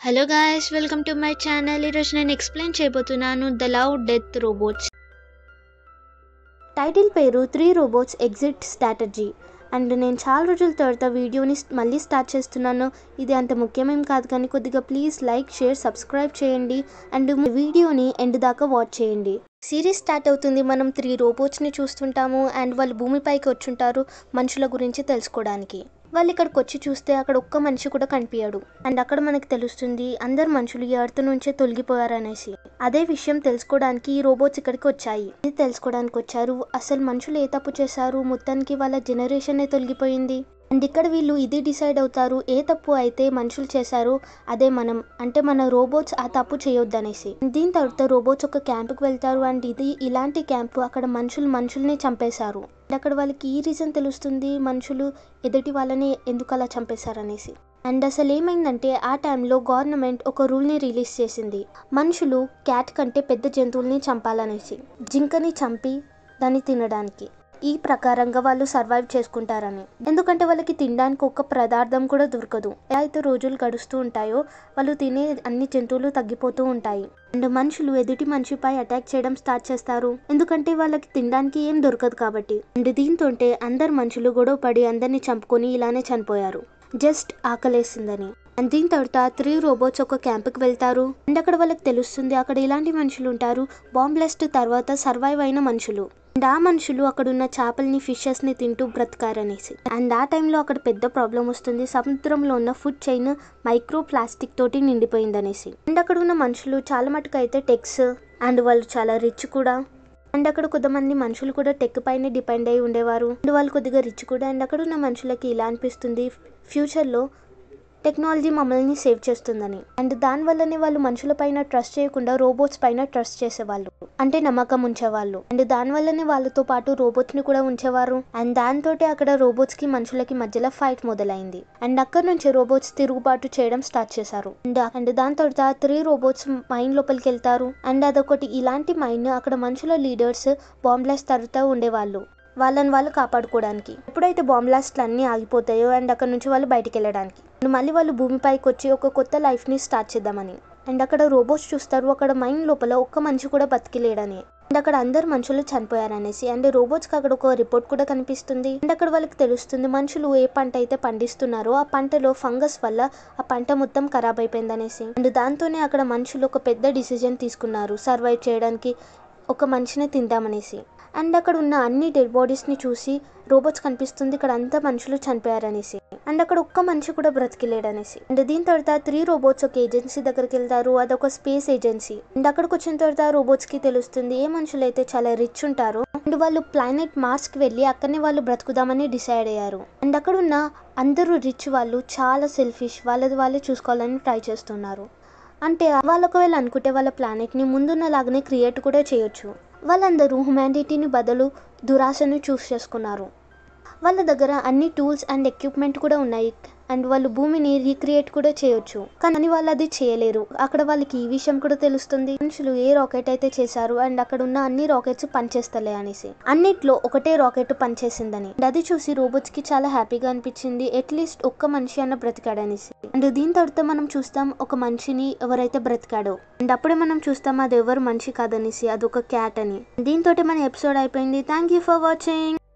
hello guys welcome to my channel ఈరోజు నేను explain చేయబోతున్నాను the love death robots title పేరు three robots exit strategy and నేను చాలా రోజుల తర్వాత వీడియోని మళ్ళీ స్టార్ట్ చేస్తున్నాను ఇది అంత ముఖ్యమేం కాదు కానీ కొద్దిగా ప్లీజ్ లైక్ షేర్ సబ్స్క్రైబ్ చేయండి అండ్ వీడియోని ఎండ్ దాకా వాచ్ చేయండి సిరీస్ స్టార్ట్ అవుతుంది మనం త్రీ రోబోట్స్ని చూస్తుంటాము అండ్ వాళ్ళు భూమిపైకి వచ్చుంటారు మనుషుల గురించి తెలుసుకోవడానికి వాళ్ళు ఇక్కడికి వచ్చి చూస్తే అక్కడ ఒక్క మనిషి కూడా కనిపించాడు అండ్ అక్కడ మనకి తెలుస్తుంది అందరు మనుషులు ఈ ఎర్త్ నుంచే తొలగిపోయారనేసి అదే విషయం తెలుసుకోవడానికి ఈ రోబోట్స్ ఇక్కడికి వచ్చాయి ఇది తెలుసుకోవడానికి వచ్చారు అసలు మనుషులు ఏ తప్పు చేశారు మొత్తానికి వాళ్ళ జనరేషన్ తొలగిపోయింది అండ్ ఇక్కడ వీళ్ళు ఇది డిసైడ్ అవుతారు ఏ తప్పు అయితే మనుషులు చేశారో అదే మనం అంటే మన రోబోట్స్ ఆ తప్పు చేయొద్దనేసి దీని తర్వాత రోబోట్స్ ఒక క్యాంపుకి వెళ్తారు అండ్ ఇది ఇలాంటి క్యాంపు అక్కడ మనుషులు మనుషుల్ని చంపేశారు అండ్ అక్కడ వాళ్ళకి ఈ రీజన్ తెలుస్తుంది మనుషులు ఎదుటి వాళ్ళని ఎందుకు అలా చంపేశారనేసి అండ్ అసలు ఏమైందంటే ఆ టైంలో గవర్నమెంట్ ఒక రూల్ని రిలీజ్ చేసింది మనుషులు క్యాట్ కంటే పెద్ద జంతువుల్ని చంపాలనేసి జింకని చంపి దాన్ని తినడానికి ఈ ప్రకారంగా వాళ్ళు సర్వైవ్ చేసుకుంటారని ఎందుకంటే వాళ్ళకి తినడానికి ఒక పదార్థం కూడా దొరకదు ఎలా అయితే రోజులు గడుస్తూ ఉంటాయో వాళ్ళు తినే అన్ని జంతువులు తగ్గిపోతూ ఉంటాయి అండ్ మనుషులు ఎదుటి మనిషిపై అటాక్ చేయడం స్టార్ట్ చేస్తారు ఎందుకంటే వాళ్ళకి తినడానికి ఏం దొరకదు కాబట్టి అండ్ దీంతో అందరు మనుషులు గొడవ పడి అందరిని చంపుకొని ఇలానే చనిపోయారు జస్ట్ ఆకలేసిందని అండ్ దీని తర్వాత త్రీ రోబోట్స్ ఒక క్యాంప్కి వెళ్తారు అండ్ అక్కడ వాళ్ళకి తెలుస్తుంది అక్కడ ఇలాంటి మనుషులు ఉంటారు బాంబ్ బ్లాస్ట్ తర్వాత సర్వైవ్ అయిన మనుషులు అండ్ ఆ మనుషులు అక్కడ ఉన్న చేపల్ని ఫిషెస్ ని తింటూ బ్రతకారనేసి అండ్ ఆ టైంలో అక్కడ పెద్ద ప్రాబ్లం వస్తుంది సముద్రంలో ఉన్న ఫుడ్ చైన్ మైక్రో ప్లాస్టిక్ తోటి నిండిపోయిందనేసి అండ్ అక్కడ ఉన్న మనుషులు చాలా మటుకు అయితే టెక్స్ అండ్ వాళ్ళు చాలా రిచ్ కూడా అండ్ అక్కడ కొంతమంది మనుషులు కూడా టెక్ పైన డిపెండ్ అయి ఉండేవారు అండ్ వాళ్ళు కొద్దిగా రిచ్ కూడా అండ్ అక్కడ ఉన్న మనుషులకి ఇలా అనిపిస్తుంది ఫ్యూచర్లో టెక్నాలజీ మమ్మల్ని సేవ్ చేస్తుందని అండ్ దానివల్లనే వాళ్ళు మనుషుల పైన ట్రస్ట్ చేయకుండా రోబోట్స్ పైన ట్రస్ట్ చేసేవాళ్ళు అంటే నమ్మకం ఉంచేవాళ్ళు అండ్ దానివల్లనే వాళ్ళతో పాటు రోబోట్స్ ని కూడా ఉంచేవారు అండ్ దాంతో అక్కడ రోబోట్స్ కి మనుషులకి మధ్యలో ఫైట్ మొదలైంది అండ్ అక్కడ నుంచి రోబోట్స్ తిరుగుబాటు చేయడం స్టార్ట్ చేశారు అండ్ అండ్ దాని తర్వాత త్రీ రోబోట్స్ మైన్ లోపలికి వెళ్తారు అండ్ అదొకటి ఇలాంటి మైన్ అక్కడ మనుషుల లీడర్స్ బాంబ్లాస్ తరుతూ ఉండేవాళ్ళు వాళ్ళని వాళ్ళు కాపాడుకోవడానికి ఎప్పుడైతే బాంబ్ బ్లాస్ట్లు అన్నీ ఆగిపోతాయో అండ్ అక్కడ నుంచి వాళ్ళు బయటికి వెళ్ళడానికి అండ్ మళ్ళీ వాళ్ళు భూమిపైకి వచ్చి ఒక కొత్త లైఫ్ని స్టార్ట్ చేద్దామని అండ్ అక్కడ రోబోట్స్ చూస్తారు అక్కడ మైండ్ లోపల ఒక్క మనిషి కూడా బతికిలేడని అండ్ అక్కడ అందరు మనుషులు చనిపోయారనేసి అండ్ రోబోట్స్కి అక్కడ ఒక రిపోర్ట్ కూడా కనిపిస్తుంది అండ్ అక్కడ వాళ్ళకి తెలుస్తుంది మనుషులు ఏ పంట అయితే పండిస్తున్నారో ఆ పంటలో ఫంగస్ వల్ల ఆ పంట మొత్తం ఖరాబ్ అయిపోయిందనేసి అండ్ దాంతోనే అక్కడ మనుషులు ఒక పెద్ద డిసిజన్ తీసుకున్నారు సర్వైవ్ చేయడానికి ఒక మనిషిని తిందామనేసి అండ్ అక్కడ ఉన్న అన్ని డెడ్ బాడీస్ని చూసి రోబోట్స్ కనిపిస్తుంది ఇక్కడ అంతా మనుషులు చనిపోయారనేసి అండ్ అక్కడ ఒక్క మనిషి కూడా బ్రతికిలేడనేసి అండ్ దీని తర్వాత త్రీ రోబోట్స్ ఒక ఏజెన్సీ దగ్గరికి వెళ్తారు అదొక స్పేస్ ఏజెన్సీ అండ్ అక్కడికి వచ్చిన తర్వాత రోబోట్స్ కి తెలుస్తుంది ఏ మనుషులు అయితే చాలా రిచ్ ఉంటారో అండ్ వాళ్ళు ప్లానెట్ మార్స్ కి వెళ్ళి అక్కడనే వాళ్ళు బ్రతుకుదామని డిసైడ్ అయ్యారు అండ్ అక్కడ ఉన్న అందరూ రిచ్ వాళ్ళు చాలా సెల్ఫిష్ వాళ్ళది వాళ్ళే చూసుకోవాలని ట్రై చేస్తున్నారు అంటే వాళ్ళు ఒకవేళ అనుకుంటే వాళ్ళ ప్లానెట్ని ముందున్న లాగానే క్రియేట్ కూడా చేయొచ్చు వాళ్ళందరూ హ్యుమానిటీని బదులు దురాశను చూస్ చేసుకున్నారు వాళ్ళ దగ్గర అన్ని టూల్స్ అండ్ ఎక్విప్మెంట్ కూడా ఉన్నాయి అండ్ వాళ్ళు భూమిని రీక్రియేట్ కూడా చేయొచ్చు కానీ వాళ్ళు అది చేయలేరు అక్కడ వాళ్ళకి ఈ విషయం కూడా తెలుస్తుంది మనుషులు ఏ రాకెట్ అయితే చేశారు అండ్ అక్కడ ఉన్న అన్ని రాకెట్స్ పనిచేస్తలే అనేసి అన్నిట్లో ఒకటే రాకెట్ పనిచేసిందని అండ్ అది చూసి రోబోట్స్ కి చాలా హ్యాపీగా అనిపించింది అట్లీస్ట్ ఒక్క మనిషి అన్న బ్రతికాడనేసి అండ్ దీని తర్వాత మనం చూస్తాం ఒక మనిషిని ఎవరైతే బ్రతికాడో అండ్ అప్పుడే మనం చూస్తాం అది ఎవరు మనిషి కాదనేసి అది ఒక క్యాట్ అని దీంతో మన ఎపిసోడ్ అయిపోయింది థ్యాంక్ యూ ఫర్ వాచింగ్